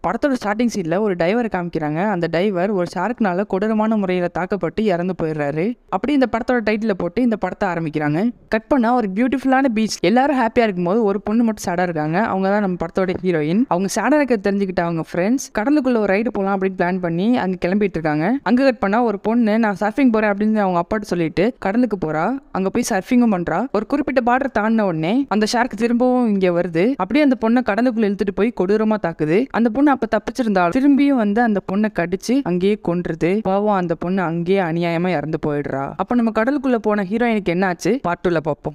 படத்தோட ஸ்டார்டிங் சீன்ல ஒரு டைவரை காமிக்கிறாங்க அந்த டைவர் ஒரு ஷார்க்னால கொடூரமான முறையில் தாக்கப்பட்டு இறந்து போயிடுறாரு அப்படி இந்த படத்தோட டைட்டில் போட்டு இந்த படத்தை ஆரம்பிக்கிறாங்க கட் பண்ணா ஒரு பியூட்டிஃபுல்லான பீச் எல்லாரும் ஹாப்பியா இருக்கும்போது ஒரு பொண்ணு மட்டும் சேடா இருக்காங்க அவங்க தான் நம்ம படத்தோட ஹீரோயின் அவங்க சேடா இருக்க தெரிஞ்சுக்கிட்ட அவங்க ஃப்ரெண்ட்ஸ் கடலுக்குள்ள ஒரு ரைடு போகலாம் அப்படின்னு பிளான் பண்ணி அங்க கிளம்பிட்டு இருக்காங்க அங்க கட் பண்ணா ஒரு பொண்ணு நான் சர்ஃபிங் போறேன் அப்படின்னு அவங்க அப்பாட்ட சொல்லிட்டு கடலுக்கு போறா அங்க போய் சர்ஃபிங்கும் பண்றா ஒரு குறிப்பிட்ட பார்டர் தாண்டின உடனே அந்த ஷார்க் திரும்பவும் இங்க வருது அப்படியே அந்த பொண்ணை கடலுக்குள்ள இழுத்துட்டு போய் கொடூரமா தாக்குது அந்த பொண்ணு அப்ப தப்பிச்சிருந்தாலும் திரும்பியும் வந்து அந்த பொண்ணை கடிச்சு அங்கேயே கொன்றுது பாவம் அந்த பொண்ணு அங்கேயே அநியாயமா இறந்து போயிடுறா அப்ப நம்ம கடலுக்குள்ள போன ஹீரோயினுக்கு என்ன ஆச்சு பாட்டுல பார்ப்போம்